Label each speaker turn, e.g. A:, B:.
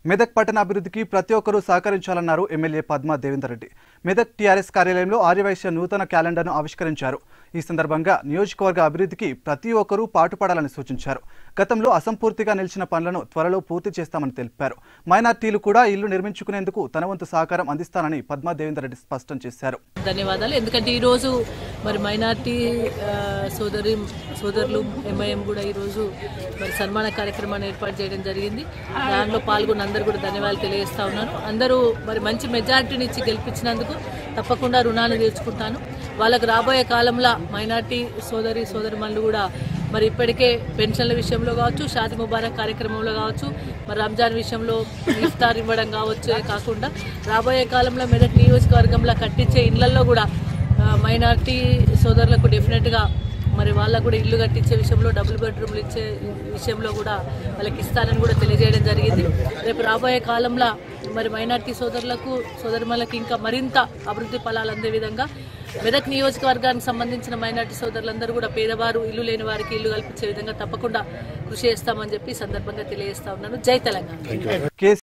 A: మెదక్ పట్టణ అభివృద్ధికి ప్రతి ఒక్కరూ సహకరించాలన్నారు ఎమ్మెల్యే పద్మా దేవేందర్ రెడ్డి మెదక్ టీఆర్ఎస్ కార్యాలయంలో ఆర్యవైశ్య నూతన క్యాలెండర్ను ఆవిష్కరించారు ఈ సందర్భంగా నియోజకవర్గ అభివృద్ధికి ప్రతి ఒక్కరూ పాటుపడాలని సూచించారు గతంలో అసంపూర్తిగా నిలిచిన పనులను త్వరలో పూర్తి చేస్తామని తెలిపారు మైనార్టీలు కూడా ఇల్లు నిర్మించుకునేందుకు తన వంతు సహకారం అందిస్తానని పద్మా దేవేందర్ రెడ్డి స్పష్టం చేశారు
B: ధన్యవాదాలు ఎందుకంటే ఈరోజు మరి మైనార్టీ ఆ, సోదరి సోదరులు ఎంఐఎం కూడా ఈరోజు మరి సన్మాన కార్యక్రమాన్ని ఏర్పాటు చేయడం జరిగింది దానిలో పాల్గొన్న అందరూ కూడా ధన్యవాదాలు తెలియజేస్తా ఉన్నాను అందరూ మరి మంచి మెజారిటీని ఇచ్చి గెలిపించినందుకు తప్పకుండా రుణాలు తీర్చుకుంటాను వాళ్ళకు రాబోయే కాలంలో మైనార్టీ సోదరి సోదరిమణులు కూడా మరి ఇప్పటికే పెన్షన్ల విషయంలో కావచ్చు షాది ముబారక్ కార్యక్రమంలో కావచ్చు మరి రంజాన్ విషయంలో ఇఫ్తార్ ఇవ్వడం కావచ్చు కాకుండా రాబోయే కాలంలో మెదక్ నియోజకవర్గంలో కట్టించే ఇళ్లలో కూడా ఆ, మైనార్టీ సోదరులకు డెఫినెట్గా మరి వాళ్ళకు కూడా ఇల్లు కట్టించే విషయంలో డబుల్ బెడ్రూమ్లు ఇచ్చే విషయంలో కూడా వాళ్ళకి ఇస్తానని కూడా తెలియజేయడం జరిగింది రేపు రాబోయే కాలంలో మరి మైనార్టీ సోదరులకు సోదరిమలకు ఇంకా మరింత అభివృద్ధి ఫలాలు అందే విధంగా మెదక్ నియోజకవర్గానికి సంబంధించిన మైనార్టీ సోదరులందరూ కూడా పేదవారు ఇల్లు లేని వారికి ఇల్లు కల్పించే విధంగా తప్పకుండా కృషి చేస్తామని చెప్పి ఈ సందర్భంగా తెలియజేస్తా ఉన్నాను జై తెలంగాణ
A: కేసీ